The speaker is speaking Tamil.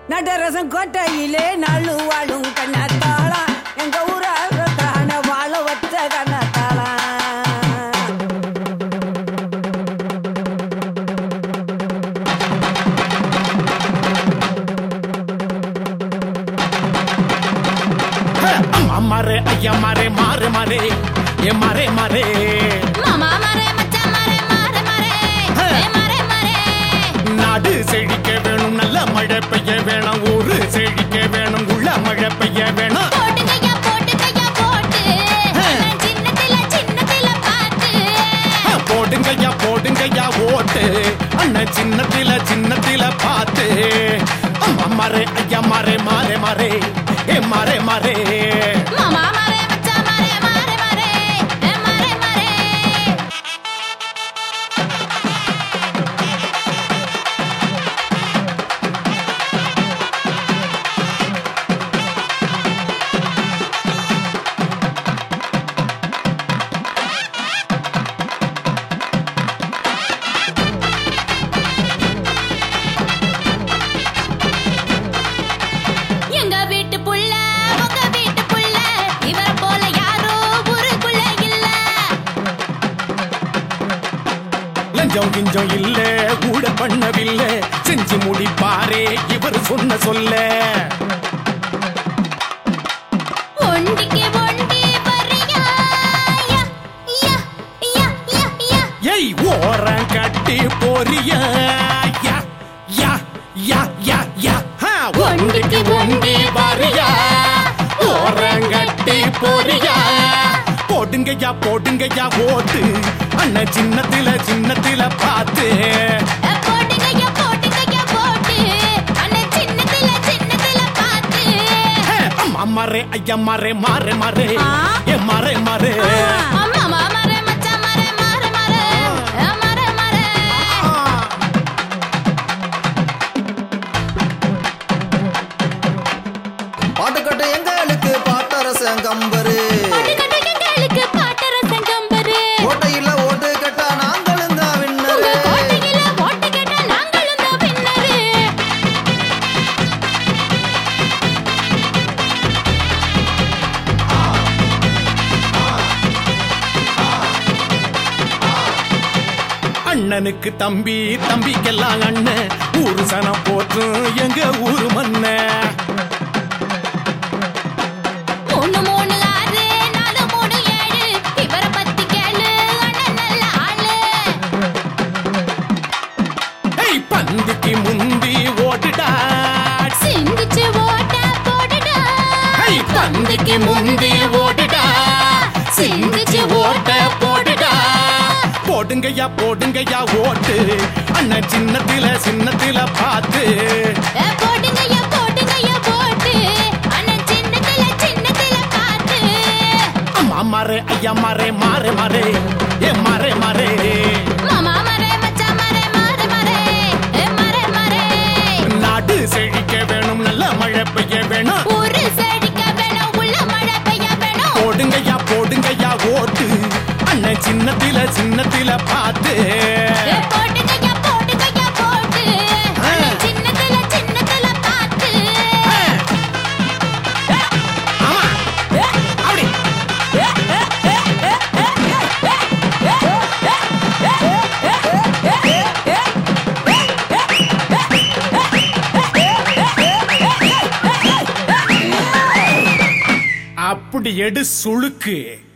நடரசம் கோட்டையிலே நாலு வாழும் கண்ணத்தாளா எங்க ஊரான வாழ வச்ச கண்ணத்தாளா மாरे ஐயா மாरे மாறு மாरे ஏ மாरे மாरे மாமா மரே மச்சான் மரே மாறே மாறே ஏ மாறே மாறே நாடு செழிக்க வேணும் நல்ல மழை பெய்ய வேணும் ஊரு செழிக்க வேணும் உள்ள மழை பெய்ய வேணும் போட்டுக்கையா போட்டுக்கையா போட்டு நான் சின்னத்தில சின்னத்தில பார்த்து போடுங்கய்யா போடுங்கய்யா ஓட்டு அண்ணன் சின்னத்தில சின்னத்தில பார்த்து அம்மா மாறே ஐயா மாறே மாறே மாறே ஏ மாறே மாறே மாமா மரே மச்சான் மரே மாறே மாறே ஏ மாறே மாறே எங்க வீட்டு புள்ள உங்க வீட்டு புள்ள இவர போல யாரோ ஊருக்குள்ள இல்ல லஞ்சம் கிஞ்சம் இல்ல கூட பண்ணவில்லை செஞ்சு முடிப்பாரே இவர் சொன்ன சொல்ல ஒண்டிக்கு ஒண்டி வரியா யா யா யா யா யா ஏய் ஓரம் கட்டி போறியா யா யா யா யா யா ஹா, ஒண்டிக்கு ஒண்டி வாரியா ஓரம் கட்டி போறியா போடுங்கய்யா போடுங்கய்யா ஓட்டு அண்ணன் சின்னத்தில சின்னத்தில பார்த்து போட்டுக்கையா போட்டுக்கையா போட்டு அண்ணன் சின்னத்தில சின்னத்தில பார்த்து ஹே, அம்மா மாறே ஐயா மாறே மாறே மாறே ஆ. ஏ மாறே மாறே அம்மா மாமரே மச்சான் மரே மாறே மாறே ஏ மாறே மாறே பாட்டுக்கட்டு எங்களுக்கு பாட்டரசன் கம்பரு பாட்டு கட்டு எங்களுக்கு பாட்டரசன் கம்பரு கோட்டையில ஓட்டு கட்டா நாங்களும் தான் உங்க விண்ணரு கோட்டையில ஓட்டு கேட்டா நாங்களும் தான் வின்னரு அண்ணனுக்கு தம்பி தம்பிக்கெல்லாம் அண்ணன் ஊரு சனம் போற்றும் எங்க ஊரு மண்ண மூணு மூணு ஆறு நாலு மூணு ஏழு இவரை பத்தி கேளு அண்ணன் நல்ல ஆளு ஏய் பந்துக்கு முந்தி ஓட்டுடா சிந்திச்சு ஓட்ட போடுடா ஏய் பந்துக்கு முந்தி ஓட்டுடா சிந்திச்சு ஓட்ட போடுடா போடுங்கய்யா போடுங்கய்யா ஓட்டு அண்ணன் சின்னத்தில சின்னத்தில பார்த்து ஏ, போடுங்கய்யா போடுங்கய்யா போட்டு அண்ணன் சின்னத்தில சின்னத்தில பார்த்து அம்மா மாறே ஐயா மாறே மாறே மாறே ஏ மாறே மாறே மாமா மரே மச்சான் மரே மாறே மாறே ஏ மாறே மாறே நாடு செழிக்க வேணும் நல்ல மழை பெய்ய வேணும் ஊரு செழிக்க வேணும் உள்ள மழை பெய்ய வேணும் போடுங்கய்யா போடுங்கய்யா ஓட்டு அண்ணன் சின்னத்தில சின்னத்தில பார்த்து ஏ, போடுங்கய்யா போடுங்கய்யா போட்டு அண்ணன் சின்னத்தில சின்னத்தில பார்த்து ஆமா அப்படி அப்படி எடு சுளுக்கு